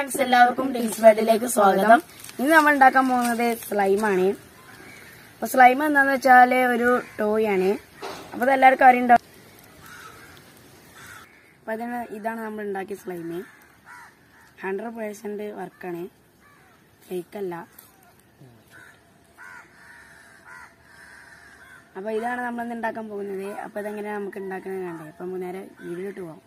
friends എല്ലാവർക്കും ടിങ്സ് വേൾഡിലേക്ക് സ്വാഗതം ഇന്ന് നമ്മൾ ഉണ്ടാക്കാൻ പോകുന്നത് സ്ലൈമാണ് അപ്പൊ സ്ലൈം എന്താന്ന് വെച്ചാല് ഒരു ടോയ് ആണ് അപ്പൊ അത് എല്ലാവർക്കും അറിയണ്ടാവും അപ്പൊ അതിന് ഇതാണ് നമ്മൾ ഉണ്ടാക്കിയ സ്ലൈം ഹൺഡ്രഡ് പേഴ്സെന്റ് വർക്കാണ് ഫേക്കല്ല അപ്പൊ ഇതാണ് നമ്മൾ ഇന്ന് ഉണ്ടാക്കാൻ പോകുന്നത് അപ്പൊ ഇതെങ്ങനെയാണ് നമുക്ക് ഉണ്ടാക്കുന്നത് കണ്ടേ അപ്പൊ നമുക്ക് നേരെ വീട്ടിലോട്ട് പോകാം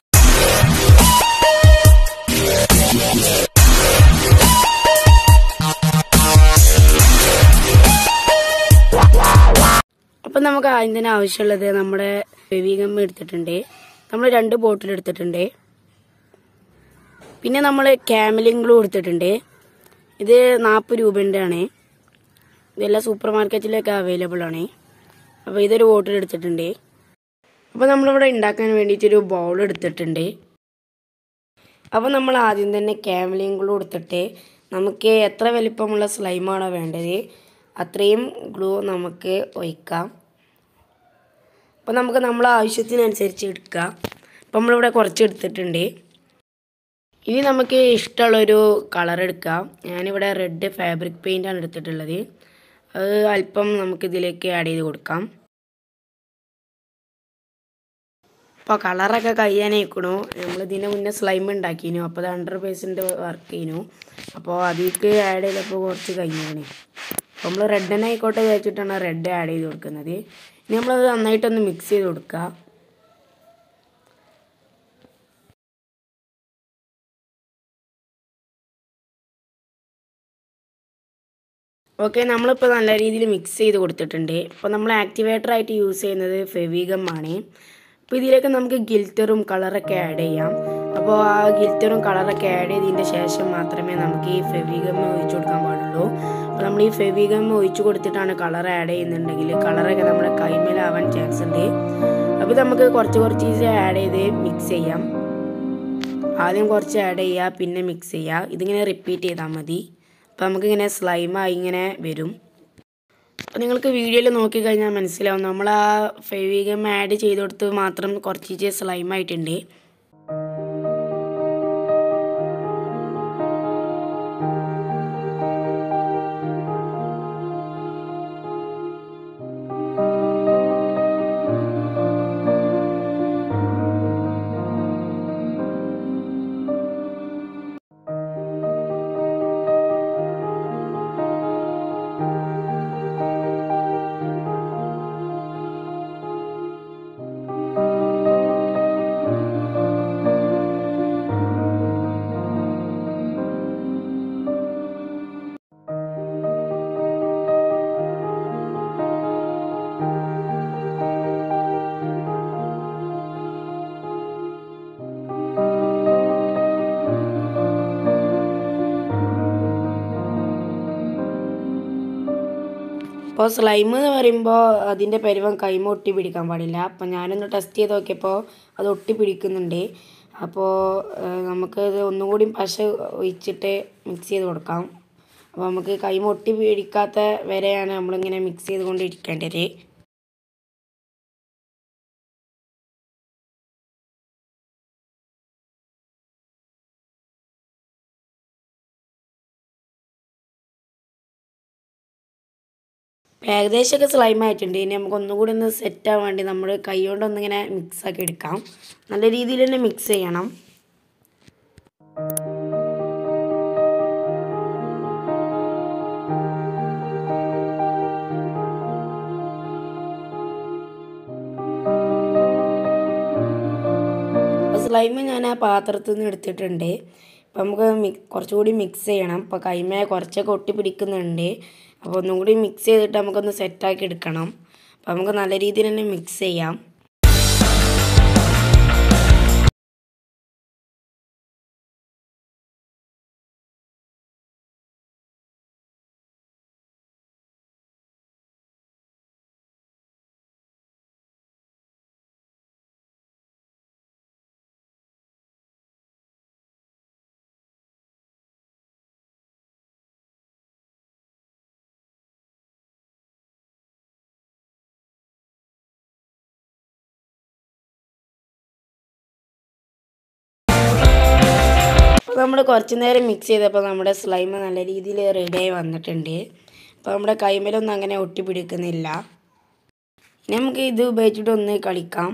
അപ്പൊ നമുക്ക് അതിന് ആവശ്യമുള്ളത് നമ്മുടെ ഫെവിഗം എടുത്തിട്ടുണ്ട് നമ്മൾ രണ്ട് ബോട്ടിൽ എടുത്തിട്ടുണ്ട് പിന്നെ നമ്മൾ ക്യാമലിൻ ഗ്ലൂ എടുത്തിട്ടുണ്ട് ഇത് നാൽപ്പത് രൂപൻ്റെ ആണ് ഇതെല്ലാം സൂപ്പർ മാർക്കറ്റിലൊക്കെ അവൈലബിൾ ആണ് അപ്പോൾ ഇതൊരു ബോട്ടിൽ എടുത്തിട്ടുണ്ട് അപ്പോൾ നമ്മളിവിടെ ഉണ്ടാക്കാൻ വേണ്ടിയിട്ടൊരു ബൗൾ എടുത്തിട്ടുണ്ട് അപ്പോൾ നമ്മൾ ആദ്യം തന്നെ ക്യാമലിൻ ഗ്ലൂ എടുത്തിട്ട് നമുക്ക് എത്ര വലിപ്പമുള്ള സ്ലൈമാണോ വേണ്ടത് അത്രയും ഗ്ലൂ നമുക്ക് ഒഴിക്കാം അപ്പോൾ നമുക്ക് നമ്മളെ ആവശ്യത്തിനനുസരിച്ച് എടുക്കാം അപ്പോൾ നമ്മളിവിടെ കുറച്ച് എടുത്തിട്ടുണ്ട് ഇനി നമുക്ക് ഇഷ്ടമുള്ളൊരു കളർ എടുക്കാം ഞാനിവിടെ റെഡ് ഫാബ്രിക് പെയിൻ്റാണ് എടുത്തിട്ടുള്ളത് അത് അല്പം നമുക്കിതിലേക്ക് ആഡ് ചെയ്ത് കൊടുക്കാം അപ്പോൾ കളറൊക്കെ കഴിയാനായിക്കണു നമ്മൾ ഇതിന് മുന്നേ സ്ലൈം ഉണ്ടാക്കിനു അപ്പോൾ അത് ഹൺഡ്രഡ് പേഴ്സൻറ്റ് വർക്ക് ചെയ്യുന്നു അപ്പോൾ അതിലേക്ക് ആഡ് ചെയ്തപ്പോൾ കുറച്ച് കഴിഞ്ഞാണ് അപ്പോൾ നമ്മൾ റെഡ് തന്നെ ആയിക്കോട്ടെ വെച്ചിട്ടാണ് റെഡ് ആഡ് ചെയ്ത് കൊടുക്കുന്നത് ഇനി നമ്മളത് നന്നായിട്ടൊന്ന് മിക്സ് ചെയ്ത് കൊടുക്കുക ഓക്കെ നമ്മളിപ്പോൾ നല്ല രീതിയിൽ മിക്സ് ചെയ്ത് കൊടുത്തിട്ടുണ്ട് അപ്പോൾ നമ്മൾ ആക്ടിവേറ്റർ ആയിട്ട് യൂസ് ചെയ്യുന്നത് ഫെവിഗം ആണ് അപ്പോൾ ഇതിലേക്ക് നമുക്ക് ഗിൽറ്ററും കളറൊക്കെ ആഡ് ചെയ്യാം അപ്പോൾ ആ ഗിൽറ്ററും കളറൊക്കെ ആഡ് ചെയ്തതിൻ്റെ ശേഷം മാത്രമേ നമുക്ക് ഈ ഫെവിഗം ഒഴിച്ചു കൊടുക്കാൻ പാടുള്ളൂ അപ്പോൾ നമ്മൾ ഈ ഫെവിഗം ഒഴിച്ചു കൊടുത്തിട്ടാണ് കളർ ആഡ് ചെയ്യുന്നുണ്ടെങ്കിൽ കളറൊക്കെ നമ്മുടെ കൈമേലാവാൻ ചാൻസ് ഉണ്ട് അപ്പോൾ നമുക്ക് കുറച്ച് കുറച്ച് ആഡ് ചെയ്ത് മിക്സ് ചെയ്യാം ആദ്യം കുറച്ച് ആഡ് ചെയ്യുക പിന്നെ മിക്സ് ചെയ്യുക ഇതിങ്ങനെ റിപ്പീറ്റ് ചെയ്താൽ മതി അപ്പോൾ നമുക്കിങ്ങനെ സ്ലൈമായി ഇങ്ങനെ വരും അപ്പോൾ നിങ്ങൾക്ക് വീഡിയോയിൽ നോക്കിക്കഴിഞ്ഞാൽ മനസ്സിലാവും നമ്മൾ ആ ഫെവിഗം ആഡ് ചെയ്ത് കൊടുത്ത് മാത്രം കുറച്ച് സ്ലൈമായിട്ടുണ്ട് അപ്പോൾ സ്ലൈം എന്ന് പറയുമ്പോൾ അതിൻ്റെ പരുവം കൈമ ഒട്ടി പിടിക്കാൻ പാടില്ല അപ്പോൾ ഞാനൊന്ന് ടെസ്റ്റ് ചെയ്ത് നോക്കിയപ്പോൾ അത് ഒട്ടി പിടിക്കുന്നുണ്ട് അപ്പോൾ നമുക്ക് ഇത് ഒന്നും കൂടി പശ ഒഴിച്ചിട്ട് മിക്സ് ചെയ്ത് കൊടുക്കാം അപ്പോൾ നമുക്ക് കൈമ ഒട്ടി പിടിക്കാത്ത വരെയാണ് നമ്മളിങ്ങനെ മിക്സ് ചെയ്തുകൊണ്ടിരിക്കേണ്ടത് ഏകദേശമൊക്കെ സ്ലൈം ആയിട്ടുണ്ട് ഇനി നമുക്ക് ഒന്നുകൂടി ഒന്ന് സെറ്റ് ആവാൻ വേണ്ടി നമ്മൾ കൈ കൊണ്ടൊന്നിങ്ങനെ മിക്സ് ആക്കി എടുക്കാം നല്ല രീതിയിൽ തന്നെ മിക്സ് ചെയ്യണം സ്ലൈം ഞാൻ ആ പാത്രത്തിൽ നിന്ന് എടുത്തിട്ടുണ്ട് അപ്പം നമുക്ക് മിക് കുറച്ചുകൂടി മിക്സ് ചെയ്യണം ഇപ്പോൾ കൈമേ കുറച്ചൊക്കെ ഒട്ടി പിടിക്കുന്നുണ്ട് അപ്പോൾ ഒന്നും കൂടി മിക്സ് ചെയ്തിട്ട് നമുക്കൊന്ന് സെറ്റാക്കി എടുക്കണം അപ്പോൾ നമുക്ക് നല്ല രീതിയിൽ തന്നെ മിക്സ് ചെയ്യാം അപ്പോൾ നമ്മൾ കുറച്ച് നേരം മിക്സ് ചെയ്തപ്പോൾ നമ്മുടെ സ്ലൈം നല്ല രീതിയിൽ റെഡിയായി വന്നിട്ടുണ്ട് അപ്പോൾ നമ്മുടെ കൈമേലൊന്നും അങ്ങനെ ഒട്ടിപ്പിടിക്കുന്നില്ല ഇനി നമുക്ക് ഇത് ഉപയോഗിച്ചിട്ട് ഒന്ന് കളിക്കാം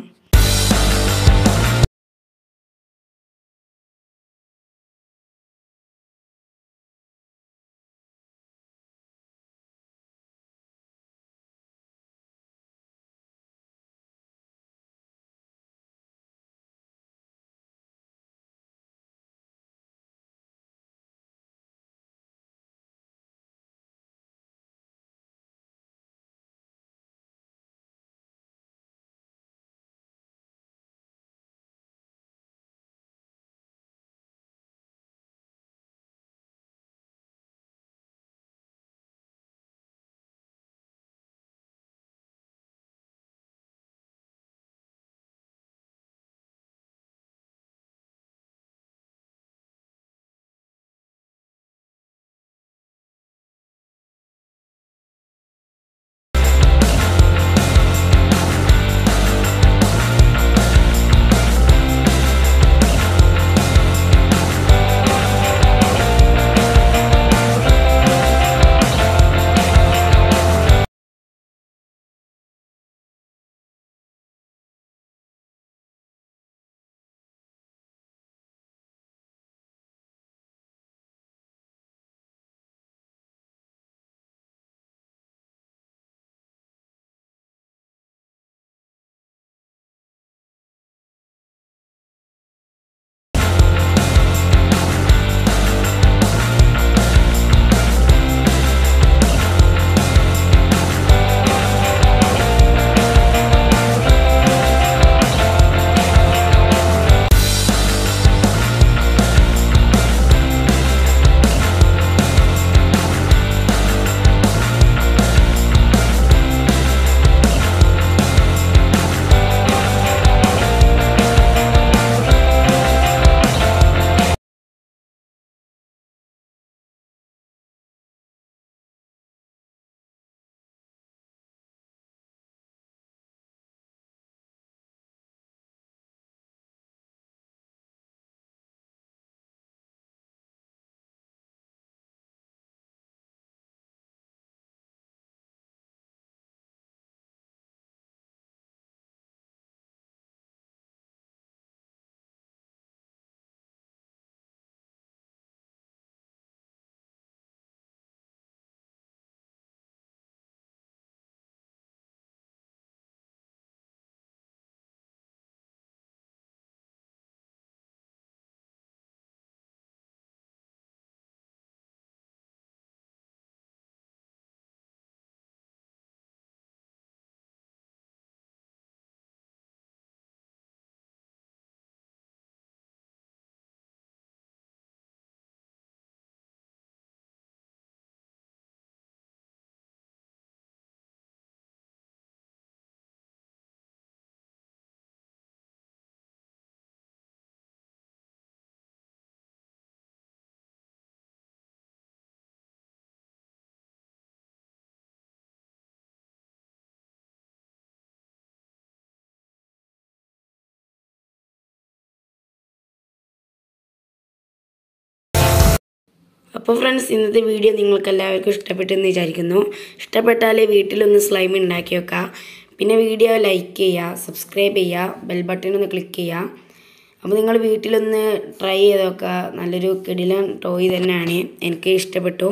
അപ്പോൾ ഫ്രണ്ട്സ് ഇന്നത്തെ വീഡിയോ നിങ്ങൾക്ക് എല്ലാവർക്കും ഇഷ്ടപ്പെട്ടെന്ന് വിചാരിക്കുന്നു ഇഷ്ടപ്പെട്ടാൽ വീട്ടിലൊന്ന് സ്ലൈം ഉണ്ടാക്കി വെക്കുക പിന്നെ വീഡിയോ ലൈക്ക് ചെയ്യുക സബ്സ്ക്രൈബ് ചെയ്യുക ബെൽ ബട്ടൺ ഒന്ന് ക്ലിക്ക് ചെയ്യുക അപ്പോൾ നിങ്ങൾ വീട്ടിലൊന്ന് ട്രൈ ചെയ്ത് നോക്കുക നല്ലൊരു കിടിലൻ ടോയ് തന്നെയാണ് എനിക്ക് ഇഷ്ടപ്പെട്ടു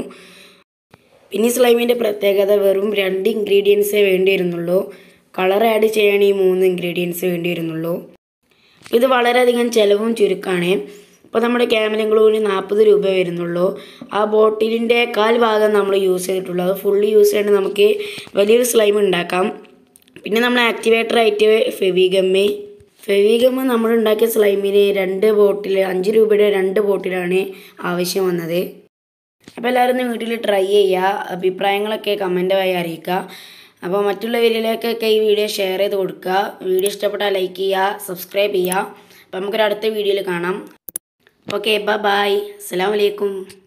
പിന്നെ ഈ സ്ലൈമിൻ്റെ പ്രത്യേകത വെറും രണ്ട് ഇൻഗ്രീഡിയൻസേ വേണ്ടി വരുന്നുള്ളൂ കളർ ആഡ് ചെയ്യാൻ ഈ മൂന്ന് ഇൻഗ്രീഡിയൻസ് വേണ്ടി വരുന്നുള്ളൂ ഇത് വളരെയധികം ചിലവും ചുരുക്കമാണ് ഇപ്പോൾ നമ്മുടെ ക്യാമലിൻ ഗ്ലൂവിന് നാൽപ്പത് രൂപ വരുന്നുള്ളൂ ആ ബോട്ടിലിൻ്റെ കാൽ ഭാഗം നമ്മൾ യൂസ് ചെയ്തിട്ടുള്ളൂ അത് ഫുള്ളി യൂസ് ചെയ്യേണ്ട നമുക്ക് വലിയൊരു സ്ലൈം ഉണ്ടാക്കാം പിന്നെ നമ്മൾ ആക്ടിവേറ്റർ ആയിട്ട് ഫെവിഗമ്മ് ഫെവിഗമ്മ് നമ്മൾ ഉണ്ടാക്കിയ സ്ലൈമിന് രണ്ട് ബോട്ടിൽ അഞ്ച് രൂപയുടെ രണ്ട് ബോട്ടിലാണ് ആവശ്യം വന്നത് അപ്പോൾ എല്ലാവരും ഒന്ന് വീട്ടിൽ ട്രൈ ചെയ്യുക അഭിപ്രായങ്ങളൊക്കെ കമൻറ്റായി അറിയിക്കുക അപ്പോൾ മറ്റുള്ളവരിലേക്കൊക്കെ ഈ വീഡിയോ ഷെയർ ചെയ്ത് കൊടുക്കുക വീഡിയോ ഇഷ്ടപ്പെട്ടാൽ ലൈക്ക് ചെയ്യുക സബ്സ്ക്രൈബ് ചെയ്യുക അപ്പോൾ നമുക്കൊരു അടുത്ത വീഡിയോയിൽ കാണാം ഓക്കെ ബൈ ബൈ അസ്സാം വലൈക്കും